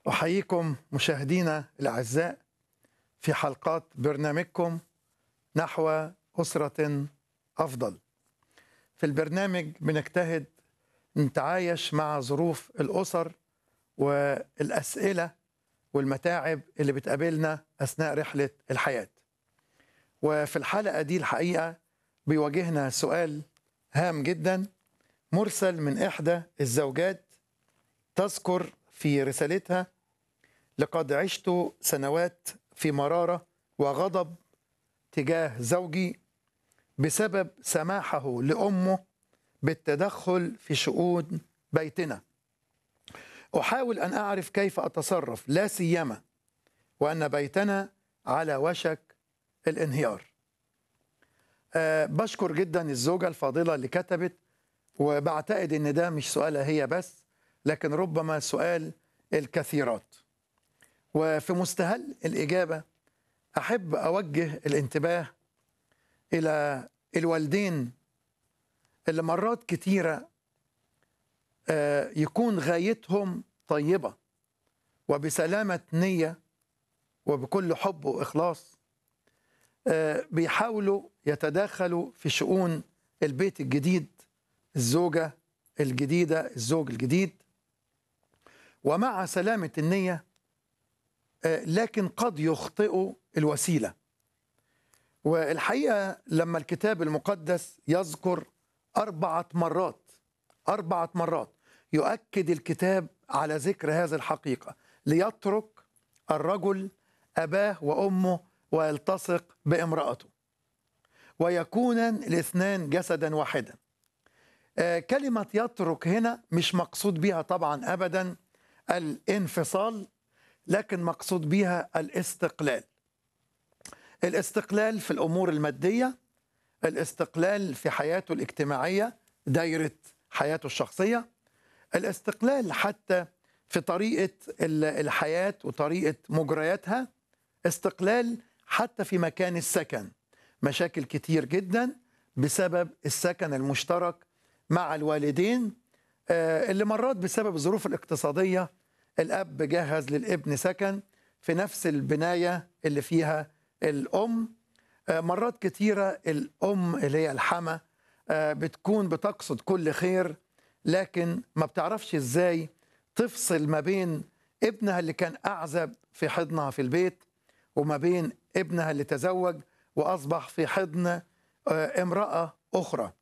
أحييكم مشاهدينا الأعزاء في حلقات برنامجكم نحو أسرة أفضل. في البرنامج بنجتهد نتعايش مع ظروف الأسر والأسئلة والمتاعب اللي بتقابلنا أثناء رحلة الحياة. وفي الحلقة دي الحقيقة بيواجهنا سؤال هام جدا مرسل من إحدى الزوجات تذكر في رسالتها لقد عشت سنوات في مرارة وغضب تجاه زوجي بسبب سماحه لأمه بالتدخل في شؤون بيتنا أحاول أن أعرف كيف أتصرف لا سيما وأن بيتنا على وشك الانهيار أه بشكر جدا الزوجة الفاضلة اللي كتبت وبعتقد ان ده مش سؤالها هي بس لكن ربما سؤال الكثيرات وفي مستهل الإجابة أحب أوجه الانتباه إلى الوالدين اللي مرات كتيرة آه، يكون غايتهم طيبة وبسلامة نية وبكل حب وإخلاص آه، بيحاولوا يتداخلوا في شؤون البيت الجديد الزوجة الجديدة الزوج الجديد ومع سلامة النية آه، لكن قد يخطئوا الوسيلة والحقيقة لما الكتاب المقدس يذكر أربعة مرات أربعة مرات يؤكد الكتاب على ذكر هذه الحقيقة ليترك الرجل أباه وأمه ويلتصق بامرأته ويكونا الاثنان جسدا واحدا آه، كلمة يترك هنا مش مقصود بها طبعا أبدا الانفصال لكن مقصود بها الاستقلال الاستقلال في الأمور المادية الاستقلال في حياته الاجتماعية دايرة حياته الشخصية الاستقلال حتى في طريقة ال- الحياة وطريقة مجرياتها استقلال حتى في مكان السكن مشاكل كتير جدا بسبب السكن المشترك مع الوالدين آه، اللي مرات بسبب الظروف الاقتصادية الأب جهز للابن سكن في نفس البناية اللي فيها الأم آه، مرات كتيرة الأم اللي هي الحما آه، بتكون بتقصد كل خير لكن ما بتعرفش ازاي تفصل ما بين ابنها اللي كان أعزب في حضنها في البيت وما بين ابنها اللي تزوج وأصبح في حضن آه، امرأة أخرى